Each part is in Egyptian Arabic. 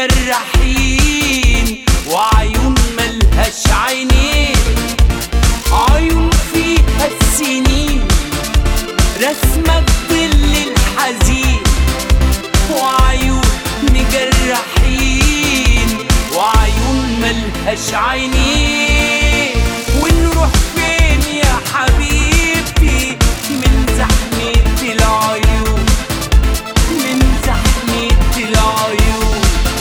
مجرحين وعيون ملهاش عينين عيون فيها السنين رسمة بظل الحزين وعيون مجرحين وعيون ملهاش عينين ونروح فين يا حبيبتي من زحمة العيون من زحمة العيون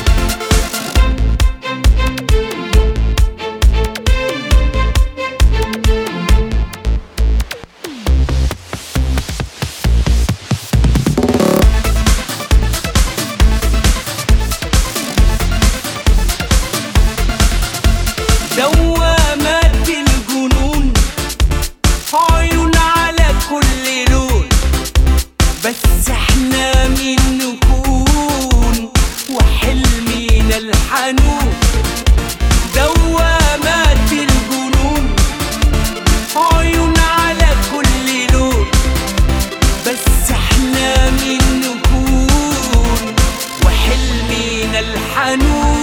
دوامات الجنون عيون على كل لون بس احنا مين نكون وحلمنا الحنون دوامات الجنون عيون على كل لون بس احنا مين نكون وحلمنا الحنون